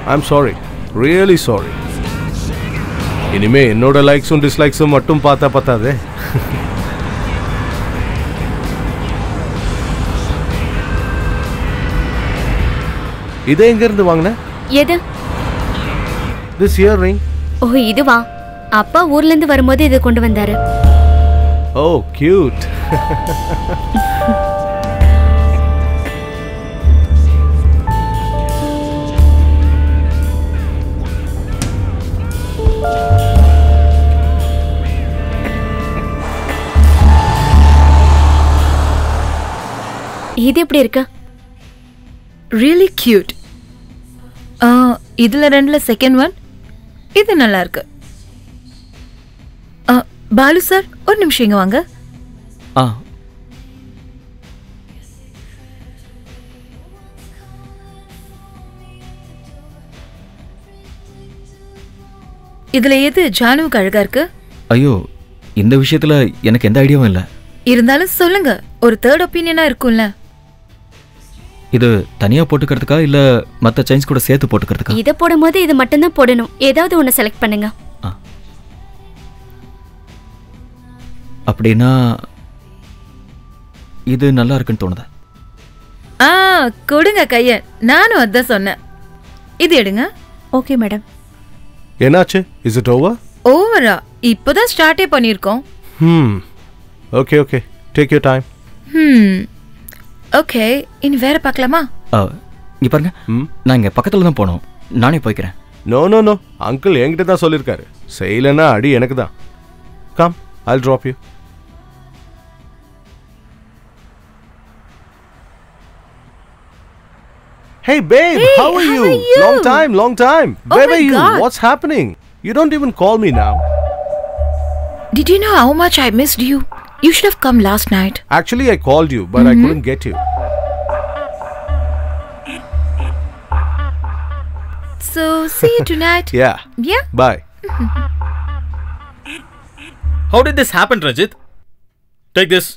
I am sorry really sorry இனிமே என்னோட லைக்ஸும் டிஸ்லைக்ஸும் மட்டும் பார்த்தா பத்தாதே இதை எங்கேருந்து வாங்கின எது திஸ் இயர் ரிங் ஓ இதுவா அப்பா ஊர்ல இருந்து வரும்போது இதை கொண்டு வந்தாரு ஓ கியூட் இது எப்படி இருக்கு ரியலி கியூட் இதுல ரெண்டுல செகண்ட் ஒன் இது நல்லா இருக்கு ஆ, பாலு சார் ஒரு நிமிஷம் இங்க வாங்க ஆ இதுல எது ஜானுவுக்கு அழகா இருக்கு ஐயோ இந்த விஷயத்துல எனக்கு எந்த ஐடியாவும் இல்லை இருந்தாலும் சொல்லுங்க ஒரு தேர்ட் ஒப்பீனியனா இருக்கும்ல இது தனியா போட்டுக்கிறதுக்கா இல்ல மத்த செயின்ஸ் கூட சேர்த்து போட்டுக்கிறதுக்கா இதை போடும்போது இது மட்டும்தான் போடணும் ஏதாவது ஒன்று செலக்ட் பண்ணுங்க அப்படின்னா இது நல்லா இருக்குன்னு தோணுதா ஆ கொடுங்க கைய நானும் அதான் சொன்னேன் இது எடுங்க ஓகே மேடம் என்னாச்சு இஸ் இட் ஓவர் ஓவரா இப்போதான் ஸ்டார்ட்டே பண்ணியிருக்கோம் ம் okay okay take your time hmm okay இனி வேற பார்க்கலாமா ஆ, இங்க பாருங்க நான் இங்க பக்கத்துல தான் போனோம் நானே போய்க்கிறேன் நோ நோ நோ அங்கிள் என்கிட்ட தான் சொல்லியிருக்காரு செய்யலைன்னா அடி எனக்கு தான் come I drop you Hey babe, Hey, how are how you? are you? Long time, long time. Oh Where my were you? God. What's happening? You don't even call me now. Did you know how much I missed you? You should have come last night. Actually, I called you, but I couldn't get you. So see you tonight. Yeah. Yeah. Bye. How did this happen, Rajit? Take this.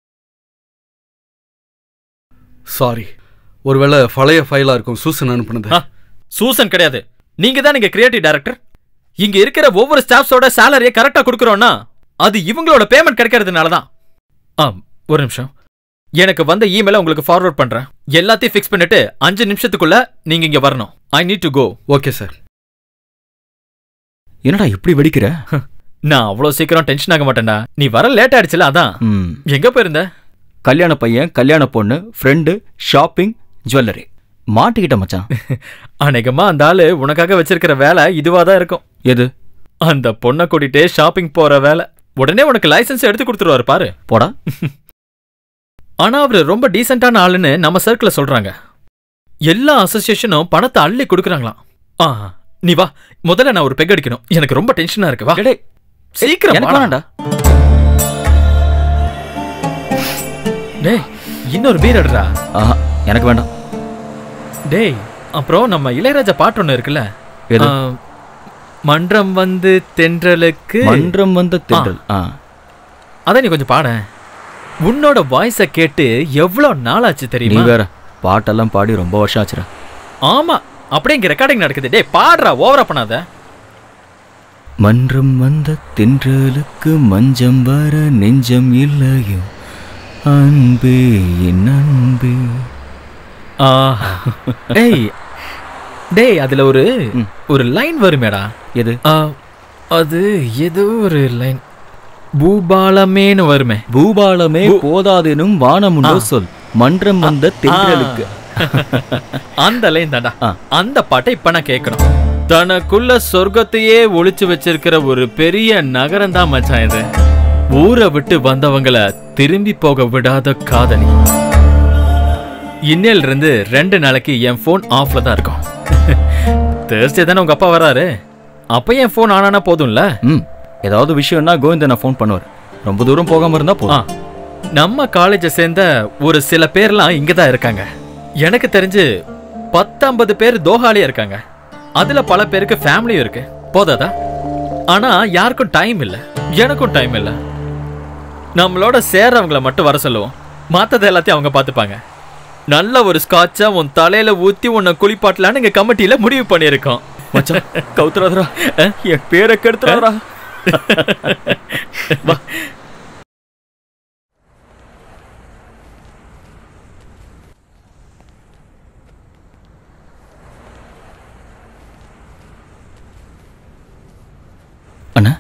Sorry ஒருவேளை பழைய ஃபைலா இருக்கும் Susan அனுப்புனது ஆ, Susan கிடையாது நீங்க தான் நீங்க creative director இங்க இருக்கிற ஒவ்வொரு ஸ்டாஃப்ஸோட சேலரியை கரெக்டா கொடுக்கறோம்னா அது இவங்களோட பேமெண்ட் கிடைக்கிறதுனால தான் ஆ ஒரு நிமிஷம் எனக்கு வந்த இமெயில உங்களுக்கு ஃபார்வர்ட் பண்றேன் எல்லாத்தையும் ஃபிக்ஸ் பண்ணிட்டு அஞ்சு நிமிஷத்துக்குள்ள நீங்க இங்க வரணும் I need to go okay sir என்னடா இப்படி வெடிக்கிற நான் அவ்வளவு சீக்கிரம் டென்ஷன் ஆக மாட்டேன்டா நீ வர லேட் ஆயிடுச்சுல அதான் ம் எங்க போயிருந்த கல்யாண பையன் கல்யாண பொண்ணு ஃப்ரெண்டு ஷாப்பிங் ஜுவல்லரி மாட்டிக்கிட்ட மச்சான் அநேகமா அந்த ஆளு உனக்காக வச்சிருக்கிற வேலை இதுவா தான் இருக்கும் எது அந்த பொண்ணை கூட்டிட்டு ஷாப்பிங் போற வேலை உடனே உனக்கு லைசென்ஸ் எடுத்து கொடுத்துருவாரு பாரு போடா ஆனா அவரு ரொம்ப டீசென்டான ஆளுன்னு நம்ம சர்க்கிள்ல சொல்றாங்க எல்லா அசோசியேஷனும் பணத்தை அள்ளி கொடுக்குறாங்களாம் ஆ நீ வா முதல்ல நான் ஒரு பெக் அடிக்கணும் எனக்கு ரொம்ப டென்ஷனா இருக்கு வா டேய், சீக்கிரம் எனக்கு வாடா. வேணாம்டா டேய் இன்னொரு பீர் எடுறா ஆஹா எனக்கு வேண்டாம் டேய் அப்புறம் நம்ம இளையராஜா பாட்டு ஒண்ணு இருக்குல்ல எது? ஆ, மன்றம் வந்து தென்றலுக்கு மன்றம் வந்த தென்றல் ஆ அதான் நீ கொஞ்சம் பாட உன்னோட வாய்ஸ கேட்டு எவ்வளவு நாளாச்சு நீ தெரியுமா வேற பாட்டெல்லாம் பாடி ரொம்ப வருஷம் ஆச்சுடா ஆமா அப்படியே இங்க ரெக்கார்டிங் நடக்குது டேய் பாடுறா ஓவரா பண்ணாத மன்றம் வந்த தென்றலுக்கு மஞ்சம் வர நெஞ்சம் இல்லையோ அன்பே என் அன்பே ஆஹா. டேய் டேய் அதுல ஒரு ஒரு லைன் வருமேடா எது ஆ, அது ஏதோ ஒரு லைன் பூபாலமேன்னு வருமே பூபாலமே பூ- போதாதெனும் வானமுண்டோ ஆ. சொல் மன்றம் வந்த தென்றலுக்கு அந்த லைன் தான்டா ஆ. அந்த பாட்டை இப்ப நான் கேட்கணும் தனக்குள்ள சொர்க்கத்தையே ஒளிச்சு வச்சிருக்கிற ஒரு பெரிய நகரம் தான் மச்சான் இது ஊரை விட்டு வந்தவங்கள திரும்பி போக விடாத காதலி இன்னையில இருந்து ரெண்டு நாளைக்கு என் ஃபோன் ஆஃப்ல தான் இருக்கும் தேர்ஸ்டே தானே உங்க அப்பா வராரு அப்ப என் ஃபோன் ஆனானா போதும்ல ம் ஏதாவது விஷயம்னா கோவிந்தனை ஃபோன் பண்ணுவார் ரொம்ப தூரம் போகாம இருந்தா ஆ, போதும் நம்ம காலேஜை சேர்ந்த ஒரு சில பேர்லாம் இங்க தான் இருக்காங்க எனக்கு தெரிஞ்சு பத்தம்பது பேர் தோஹாலியா இருக்காங்க அதுல பல பேருக்கு ஃபேமிலியும் இருக்கு போதாதா ஆனா யாருக்கும் டைம் இல்ல எனக்கும் டைம் இல்ல நம்மளோட சேர்றவங்கள மட்டும் வர சொல்லுவோம் மத்தது எல்லாத்தையும் அவங்க பார்த்துப்பாங்க நல்ல ஒரு ஸ்காட்சா உன் தலையில ஊத்தி உன்னை குளிப்பாட்டலான்னு எங்க கமிட்டியில முடிவு பண்ணியிருக்கோம் மச்சான் கவுத்துறாதரா என் பேரை கெடுத்துறாதரா வா அண்ணா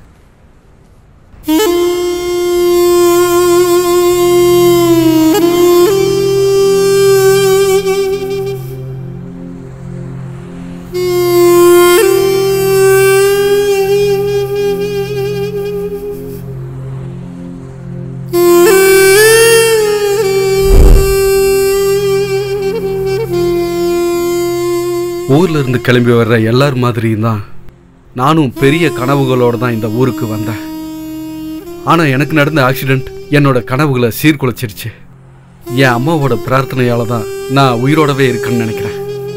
ஊர்ல இருந்து கிளம்பி வர்ற எல்லார் மாதிரியும் தான் நானும் பெரிய கனவுகளோட தான் இந்த ஊருக்கு வந்தேன் ஆனா எனக்கு நடந்த ஆக்சிடென்ட் என்னோட கனவுகளை சீர்குலைச்சிருச்சு என் அம்மாவோட பிரார்த்தனையால தான் நான் உயிரோடவே இருக்கேன்னு நினைக்கிறேன்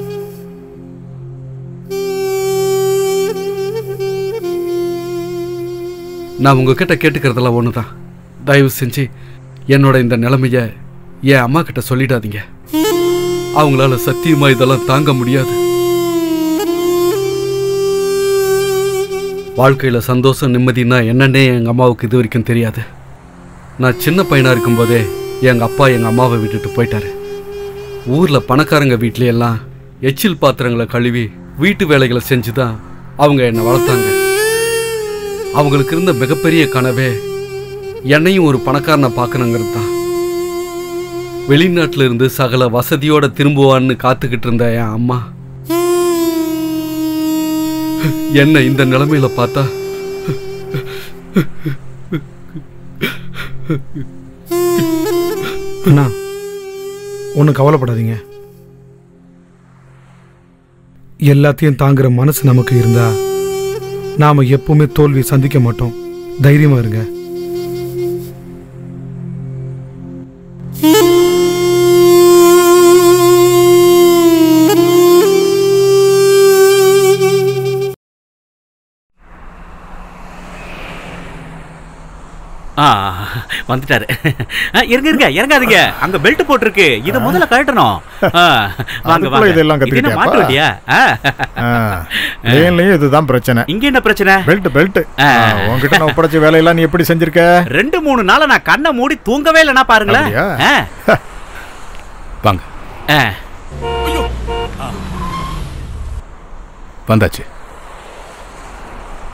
நான் உங்ககிட்ட கேட்டுக்கிறதெல்லாம் ஒன்று தான் தயவு செஞ்சு என்னோட இந்த நிலைமைய என் அம்மா கிட்ட சொல்லிடாதீங்க அவங்களால சத்தியமா இதெல்லாம் தாங்க முடியாது வாழ்க்கையில சந்தோஷம் நிம்மதினா என்னன்னே எங்க அம்மாவுக்கு இது வரைக்கும் தெரியாது நான் சின்ன பையனா இருக்கும்போதே எங்க அப்பா எங்க அம்மாவை விட்டுட்டு போயிட்டாரு ஊர்ல பணக்காரங்க வீட்ல எல்லாம் எச்சில் பாத்திரங்களை கழுவி வீட்டு வேலைகளை செஞ்சு தான் அவங்க என்னை வளர்த்தாங்க அவங்களுக்கு இருந்த மிகப்பெரிய கனவே என்னையும் ஒரு பணக்காரனை பார்க்கணுங்கிறது தான் வெளிநாட்டுல இருந்து சகல வசதியோட திரும்புவான்னு காத்துக்கிட்டு இருந்த என் அம்மா என்ன இந்த நிலைமையில பார்த்தா அண்ணா ஒன்றும் கவலைப்படாதீங்க எல்லாத்தையும் தாங்குற மனசு நமக்கு இருந்தா நாம எப்பவுமே தோல்வி சந்திக்க மாட்டோம் தைரியமா இருங்க ஆ வந்துட்டாரு ஆ, இருங்க இருங்க இறங்காதீங்க அங்க பெல்ட் போட்டிருக்கு இத முதல்ல கழட்டணும் ஆ, வாங்க அதுக்குள்ள வாங்க இதெல்லாம் இது என்ன கத்துக்கிட்டியாப்பா? மாட்டு வண்டியா ஆ, லேன்லயும் இதுதான் பிரச்சனை இங்க என்ன பிரச்சனை பெல்ட் பெல்ட் ஆ. உன்கிட்ட நான் ஒப்படைச்ச வேலையெல்லாம் நீ எப்படி செஞ்சிருக்க ரெண்டு மூணு நாளா நான் கண்ணை மூடி தூங்கவே இல்லைன்னா பாருங்களேன் அப்படியா? ஆ, வாங்க ஆ. வந்தாச்சு